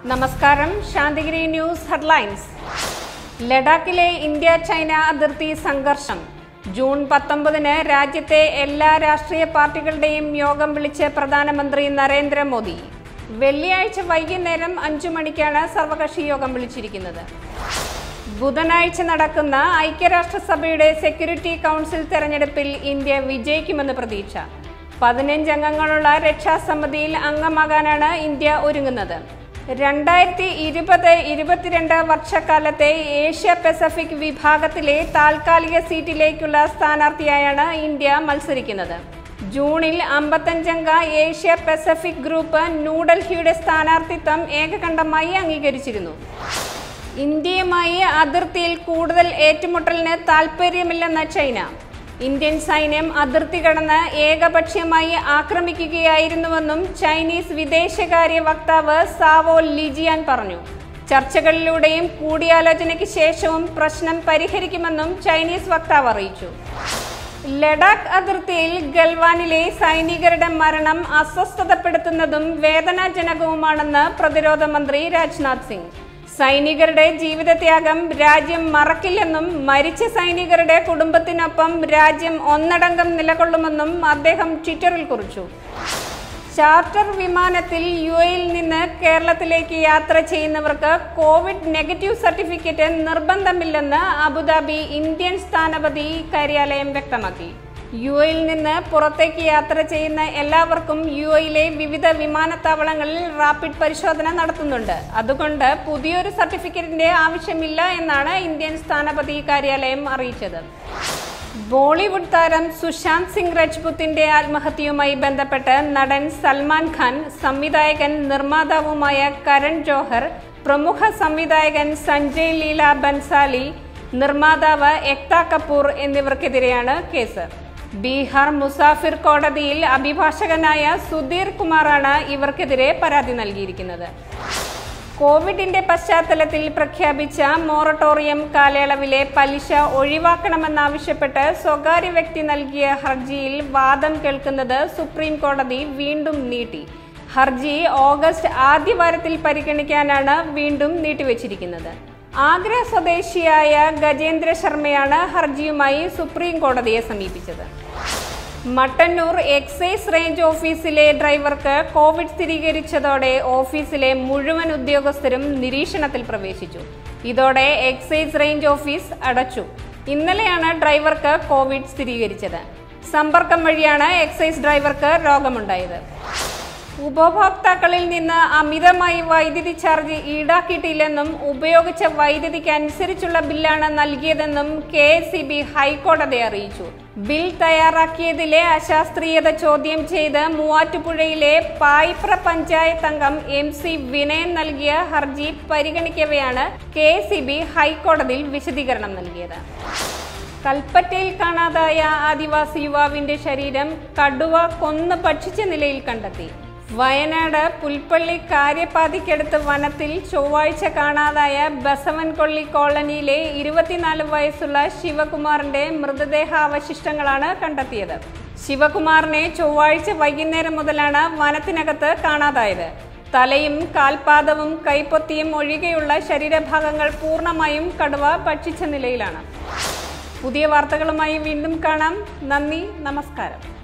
നമസ്കാരം Santhigiri news headlines ലഡാക്കിലെ India China അതിർത്തി സംഘർഷം ജൂൺ പത്തൊമ്പതിന് രാജ്യത്തെ എല്ലാ രാഷ്ട്രീയ പാർട്ടികളുടെയും യോഗം വിളിച്ച് പ്രധാനമന്ത്രി നരേന്ദ്രമോദി വെള്ളിയാഴ്ച വൈകുന്നേരം അഞ്ചു മണിക്കാണ് സർവകക്ഷി യോഗം വിളിച്ചിരിക്കുന്നത് ബുധനാഴ്ച നടക്കുന്ന ഐക്യരാഷ്ട്രസഭയുടെ സെക്യൂരിറ്റി കൗൺസിൽ തെരഞ്ഞെടുപ്പിൽ ഇന്ത്യ വിജയിക്കുമെന്ന് പ്രതീക്ഷ പതിനഞ്ച് അംഗങ്ങളുള്ള രക്ഷാസമിതിയിൽ അംഗമാകാനാണ് ഇന്ത്യ ഒരുങ്ങുന്നത് രണ്ടായിരത്തി ഇരുപത് ഇരുപത്തിരണ്ട് വർഷക്കാലത്തെ ഏഷ്യ പസഫിക് വിഭാഗത്തിലെ താൽക്കാലിക സീറ്റിലേക്കുള്ള സ്ഥാനാർത്ഥിയായാണ് ഇന്ത്യ മത്സരിക്കുന്നത് ജൂണിൽ അമ്പത്തഞ്ചംഗ ഏഷ്യ പസഫിക് ഗ്രൂപ്പ് ന്യൂഡൽഹിയുടെ സ്ഥാനാർത്ഥിത്വം ഏകകണ്ഠമായി അംഗീകരിച്ചിരുന്നു ഇന്ത്യയുമായി അതിർത്തിയിൽ കൂടുതൽ ഏറ്റുമുട്ടലിന് താൽപ്പര്യമില്ലെന്ന ചൈന ഇന്ത്യൻ സൈന്യം അതിർത്തി കടന്ന് ഏകപക്ഷീയമായി ആക്രമിക്കുകയായിരുന്നുവെന്നും ചൈനീസ് വിദേശകാര്യ വക്താവ് സാവോ ലിജിയാൻ പറഞ്ഞു ചർച്ചകളിലൂടെയും കൂടിയാലോചനയ്ക്ക് ശേഷവും പ്രശ്നം പരിഹരിക്കുമെന്നും ചൈനീസ് വക്താവ് അറിയിച്ചു ലഡാക്ക് അതിർത്തിയിൽ ഗൽവാനിലെ സൈനികരുടെ മരണം അസ്വസ്ഥതപ്പെടുത്തുന്നതും വേദനാജനകവുമാണെന്ന് പ്രതിരോധ മന്ത്രി രാജ്നാഥ് സിംഗ് സൈനികരുടെ ജീവിതത്യാഗം രാജ്യം മറക്കില്ലെന്നും മരിച്ച സൈനികരുടെ കുടുംബത്തിനൊപ്പം രാജ്യം ഒന്നടങ്കം നിലകൊള്ളുമെന്നും അദ്ദേഹം ട്വിറ്ററിൽ കുറിച്ചു ചാർട്ടർ വിമാനത്തിൽ യു എയിൽ നിന്ന് കേരളത്തിലേക്ക് യാത്ര ചെയ്യുന്നവർക്ക് കോവിഡ് നെഗറ്റീവ് സർട്ടിഫിക്കറ്റ് നിർബന്ധമില്ലെന്ന് അബുദാബി ഇന്ത്യൻ സ്ഥാനപതി കാര്യാലയം വ്യക്തമാക്കി യു എയിൽ നിന്ന് പുറത്തേക്ക് യാത്ര ചെയ്യുന്ന എല്ലാവർക്കും യു എയിലെ വിവിധ വിമാനത്താവളങ്ങളിൽ റാപ്പിഡ് പരിശോധന നടത്തുന്നുണ്ട് അതുകൊണ്ട് പുതിയൊരു സർട്ടിഫിക്കറ്റിന്റെ ആവശ്യമില്ല എന്നാണ് ഇന്ത്യൻ സ്ഥാനപതി കാര്യാലയം അറിയിച്ചത് ബോളിവുഡ് താരം സുശാന്ത് സിംഗ് രജ്പുത്തിന്റെ ആത്മഹത്യയുമായി ബന്ധപ്പെട്ട് നടൻ സൽമാൻ ഖാൻ സംവിധായകൻ നിർമ്മാതാവുമായ കരൺ ജോഹർ പ്രമുഖ സംവിധായകൻ സഞ്ജയ് ലീല ബൻസാലി നിർമ്മാതാവ് എക്ത കപൂർ എന്നിവർക്കെതിരെയാണ് കേസ് ബീഹാർ മുസാഫിർ കോടതിയിൽ അഭിഭാഷകനായ സുധീർ കുമാറാണ് ഇവർക്കെതിരെ പരാതി നൽകിയിരിക്കുന്നത് കോവിഡിന്റെ പശ്ചാത്തലത്തിൽ പ്രഖ്യാപിച്ച മൊറട്ടോറിയം കാലയളവിലെ പലിശ ഒഴിവാക്കണമെന്നാവശ്യപ്പെട്ട് സ്വകാര്യ വ്യക്തി നൽകിയ ഹർജിയിൽ വാദം കേൾക്കുന്നത് സുപ്രീം കോടതി വീണ്ടും നീട്ടി ഹർജി ഓഗസ്റ്റ് ആദ്യവാരത്തിൽ പരിഗണിക്കാനാണ് വീണ്ടും നീട്ടിവച്ചിരിക്കുന്നത് ആഗ്ര സ്വദേശിയായ ഗജേന്ദ്ര ശർമ്മയാണ് ഹർജിയുമായി സുപ്രീം കോടതിയെ സമീപിച്ചത് മട്ടന്നൂർ എക്സൈസ് റേഞ്ച് ഓഫീസിലെ ഡ്രൈവർക്ക് കോവിഡ് സ്ഥിരീകരിച്ചതോടെ ഓഫീസിലെ മുഴുവൻ ഉദ്യോഗസ്ഥരും നിരീക്ഷണത്തിൽ പ്രവേശിച്ചു ഇതോടെ എക്സൈസ് റേഞ്ച് ഓഫീസ് അടച്ചു ഇന്നലെയാണ് ഡ്രൈവർക്ക് കോവിഡ് സ്ഥിരീകരിച്ചത് സമ്പർക്കം വഴിയാണ് എക്സൈസ് ഡ്രൈവർക്ക് രോഗമുണ്ടായത് ഉപഭോക്താക്കളിൽ നിന്ന് അമിതമായി വൈദ്യുതി ചാർജ് ഈടാക്കിയിട്ടില്ലെന്നും ഉപയോഗിച്ച വൈദ്യുതിക്ക് അനുസരിച്ചുള്ള ബില്ലാണ് നൽകിയതെന്നും കെ എസ് സി ബി ഹൈക്കോടതിയെ അറിയിച്ചു ബിൽ തയ്യാറാക്കിയതിലെ അശാസ്ത്രീയത ചോദ്യം ചെയ്ത് മൂവാറ്റുപുഴയിലെ പായിപ്ര പഞ്ചായത്ത് അംഗം എം സി വിനയൻ നൽകിയ ഹർജി പരിഗണിക്കവെയാണ് കെ എസ് സി ബി ഹൈക്കോടതിയിൽ വിശദീകരണം നൽകിയത് കൽപ്പറ്റയിൽ കാണാതായ ആദിവാസി യുവാവിന്റെ ശരീരം കടുവ കൊന്നു ഭക്ഷിച്ച നിലയിൽ കണ്ടെത്തി വയനാട് പുൽപ്പള്ളി കാര്യപ്പാതിക്കടുത്ത് വനത്തിൽ ചൊവ്വാഴ്ച കാണാതായ ബസവൻകൊള്ളി കോളനിയിലെ ഇരുപത്തിനാല് വയസ്സുള്ള ശിവകുമാറിന്റെ മൃതദേഹാവശിഷ്ടങ്ങളാണ് കണ്ടെത്തിയത് ശിവകുമാറിനെ ചൊവ്വാഴ്ച വൈകുന്നേരം മുതലാണ് വനത്തിനകത്ത് കാണാതായത് തലയും കാൽപാദവും കൈപ്പൊത്തിയും ഒഴികെയുള്ള ശരീരഭാഗങ്ങൾ പൂർണ്ണമായും കടുവ ഭക്ഷിച്ച നിലയിലാണ് പുതിയ വാർത്തകളുമായി വീണ്ടും കാണാം നന്ദി നമസ്കാരം